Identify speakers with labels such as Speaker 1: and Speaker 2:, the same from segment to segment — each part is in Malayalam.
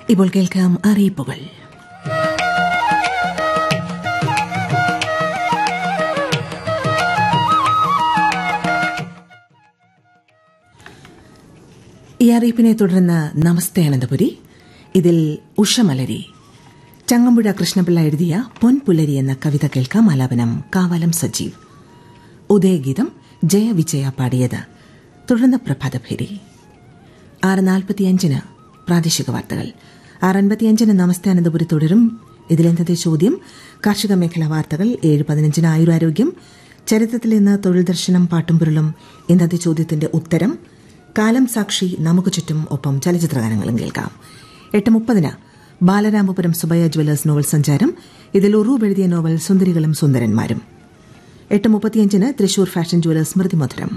Speaker 1: ഇപ്പോൾ കേൾക്കാം അറിയിപ്പുകൾ ഈ അറിയിപ്പിനെ തുടർന്ന് നമസ്തേ അനന്തപുരി ഇതിൽ ഉഷമലരി ചങ്ങമ്പുഴ കൃഷ്ണപിള്ള എഴുതിയ പൊൻപുലരി എന്ന കവിത കേൾക്കാം ആലാപനം കാവാലം സജീവ് ഉദയഗീതം ജയവിജയ പാടിയത് തുടർന്ന് പ്രഭാതഭേരി ആറ് നാൽപ്പത്തിയഞ്ചിന് പ്രാദേശിക വാർത്തകൾ ആറ് അൻപത്തിയഞ്ചിന് നമസ്തേ അനന്തപുരി തുടരും ഇതിലെന്നത്തെ ചോദ്യം കാർഷിക മേഖലാ വാർത്തകൾ ഏഴ് പതിനഞ്ചിന് ആയുരാരോഗ്യം ചരിത്രത്തിൽ ഇന്ന് തൊഴിൽ ദർശനം പാട്ടുംപുരളും ഇന്നത്തെ ചോദ്യത്തിന്റെ ഉത്തരം കാലം സാക്ഷി നമുക്ക് ചുറ്റും ഒപ്പം ചലച്ചിത്രഗാനങ്ങളും കേൾക്കാം എട്ട് മുപ്പതിന് ബാലരാമപുരം സുബയ ജ്വല്ലേഴ്സ് നോവൽ സഞ്ചാരം ഇതിൽ ഉറൂബ് എഴുതിയ നോവൽ സുന്ദരികളും സുന്ദരന്മാരും എട്ട് മുപ്പത്തിയഞ്ചിന് തൃശൂർ ഫാഷൻ ജ്വല്ലേഴ്സ് സ്മൃതി മധുരം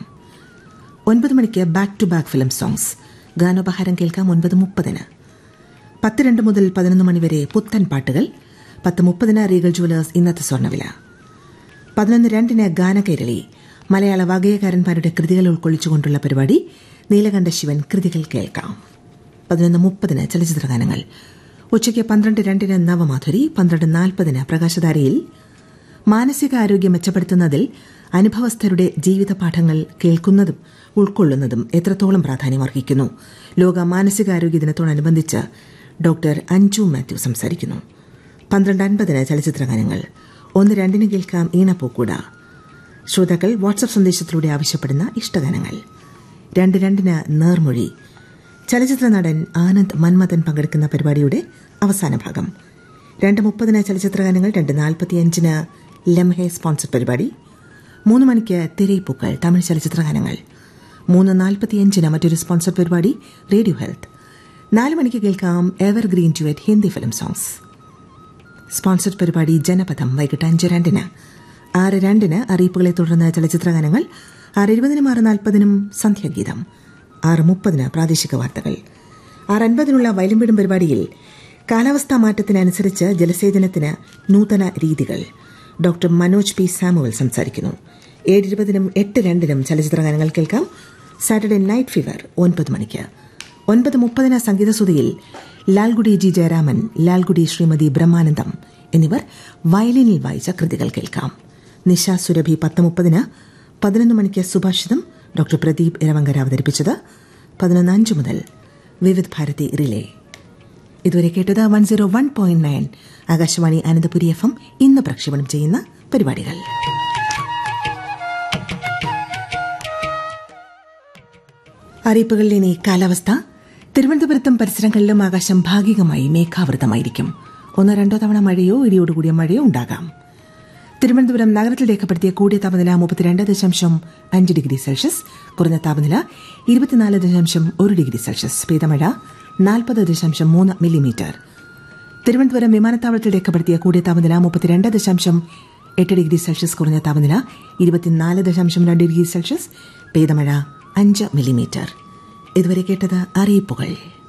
Speaker 1: ഒൻപത് മണിക്ക് back to back film songs ഗാനോപഹാരം കേൾക്കാം ഒൻപത് മുപ്പതിന് പത്ത് രണ്ട് മുതൽ പതിനൊന്ന് മണിവരെ പുത്തൻ പാട്ടുകൾ പത്ത് മുപ്പതിന് റീഗൽ ജ്വല്ലേഴ്സ് ഇന്നത്തെ സ്വർണ്ണവില പതിനൊന്ന് രണ്ടിന് ഗാനകൈരളി മലയാള വാഗയകാരന്മാരുടെ കൃതികൾ ഉൾക്കൊള്ളിച്ചുകൊണ്ടുള്ള പരിപാടി നീലകണ്ഠ ശിവൻ കൃതികൾ കേൾക്കാം പതിനൊന്ന് മുപ്പതിന് ചലച്ചിത്ര ഗാനങ്ങൾ ഉച്ചയ്ക്ക് പന്ത്രണ്ട് രണ്ടിന് നവമാധുരി പന്ത്രണ്ട് നാൽപ്പതിന് പ്രകാശധാരയിൽ മാനസികാരോഗ്യം മെച്ചപ്പെടുത്തുന്നതിൽ അനുഭവസ്ഥരുടെ ജീവിത പാഠങ്ങൾ കേൾക്കുന്നതും ഉൾക്കൊള്ളുന്നതും എത്രത്തോളം പ്രാധാന്യമർഹിക്കുന്നു ലോക മാനസികാരോഗ്യ ദിനത്തോടനുബന്ധിച്ച് ഡോക്ടർ അഞ്ജു മാത്യു സംസാരിക്കുന്നു പന്ത്രണ്ട് അൻപതിന് ചലച്ചിത്ര ഗാനങ്ങൾ ഒന്ന് രണ്ടിന് കേൾക്കാം ഈണപ്പൂക്കൂട ശ്രോതാക്കൾ വാട്സ്ആപ്പ് സന്ദേശത്തിലൂടെ ആവശ്യപ്പെടുന്ന ഇഷ്ടഗാനങ്ങൾ രണ്ട് രണ്ടിന് നേർമൊഴി ചലച്ചിത്ര നടൻ ആനന്ദ് മന്മഥൻ പങ്കെടുക്കുന്ന പരിപാടിയുടെ അവസാന ഭാഗം രണ്ട് മുപ്പതിന് ചലച്ചിത്ര ഗാനങ്ങൾ രണ്ട് നാൽപ്പത്തിയഞ്ചിന് ലംഹെ സ്പോൺസർ പരിപാടി മൂന്ന് മണിക്ക് തിരയിപ്പൂക്കൾ തമിഴ് ചലച്ചിത്ര ഗാനങ്ങൾ മൂന്ന് നാൽപ്പത്തിയഞ്ചിന് മറ്റൊരു സ്പോൺസർ പരിപാടി റേഡിയോ ഹെൽത്ത് നാല് മണിക്ക് കേൾക്കാം ever green duet Hindi film songs sponsored പരിപാടി ജനപഥം വൈകിട്ട് അഞ്ച് രണ്ടിന് ആറ് രണ്ടിന് അറിയിപ്പുകളെ തുടർന്ന് ചലച്ചിത്ര ഗാനങ്ങൾ ആറ് ഇരുപതിനും ആറ് നാൽപ്പതിനും സന്ധ്യാഗീതം ആറ് മുപ്പതിന് പ്രാദേശിക വാർത്തകൾ ആറ് അൻപതിനുള്ള വയലിമ്പിടും പരിപാടിയിൽ കാലാവസ്ഥാ മാറ്റത്തിനനുസരിച്ച് ജലസേചനത്തിന് നൂതന രീതികൾ ഡോക്ടർ മനോജ് പി സാമുവൽ സംസാരിക്കുന്നു ഏഴ് ഇരുപതിനും എട്ട് രണ്ടിനും ചലച്ചിത്ര ഗാനങ്ങൾ കേൾക്കാം സാറ്റർഡേ നൈറ്റ് ഫീവർ ഒൻപത് മണിക്ക് ഒൻപത് മുപ്പതിന് സംഗീതസുതിയിൽ ലാൽഗുഡി ജി ജയരാമൻ ലാൽഗുഡി ശ്രീമതി ബ്രഹ്മാനന്ദം എന്നിവർ വയലിനിൽ വായിച്ച കൃതികൾ കേൾക്കാം നിശ സുരഭി പത്ത് മുപ്പതിന് പതിനൊന്ന് മണിക്ക് സുഭാഷിതം ഡോക്ടർ പ്രദീപ് ഇരവങ്കര അവതരിപ്പിച്ചത് പതിനൊന്ന് അഞ്ച് മുതൽ വിവിധ് ഭാരതി റിലേ ഇതുവരെ കേട്ടത് one zero one point nine Akashvani Ananthapuri F M ഇന്ന് പ്രക്ഷേപണം ചെയ്യുന്ന പരിപാടികൾ അറിയിപ്പുകളിൽ ഇനി കാലാവസ്ഥ തിരുവനന്തപുരത്തും പരിസരങ്ങളിലും ആകാശം ഭാഗികമായി മേഘാവൃതമായിരിക്കും ഒന്നോ രണ്ടോ തവണ മഴയോ ഇടിയോടുകൂടിയ മഴയോ ഉണ്ടാകാം തിരുവനന്തപുരം നഗരത്തിൽ രേഖപ്പെടുത്തിയ കൂടിയ താപനില മുപ്പത്തിരണ്ട് ദശാംശം അഞ്ച് ഡിഗ്രി സെൽഷ്യസ് കുറഞ്ഞ താപനില ഇരുപത്തിനാല് ദശാംശം ഒരു ഡിഗ്രി സെൽഷ്യസ് പെയ്തമഴ നാൽപ്പത് ദശാംശം മൂന്ന് മില്ലിമീറ്റർ തിരുവനന്തപുരം വിമാനത്താവളത്തിൽ രേഖപ്പെടുത്തിയ കൂടിയ താപനില മുപ്പത്തിരണ്ട് ദശാംശം എട്ട് ഡിഗ്രി സെൽഷ്യസ് കുറഞ്ഞ താപനില ഇരുപത്തിനാല് ദശാംശം രണ്ട് ഡിഗ്രി സെൽഷ്യസ് പെയ്തമഴ അഞ്ച് മില്ലിമീറ്റർ ഇതുവരെ കേട്ടത് അറിയിപ്പുകൾ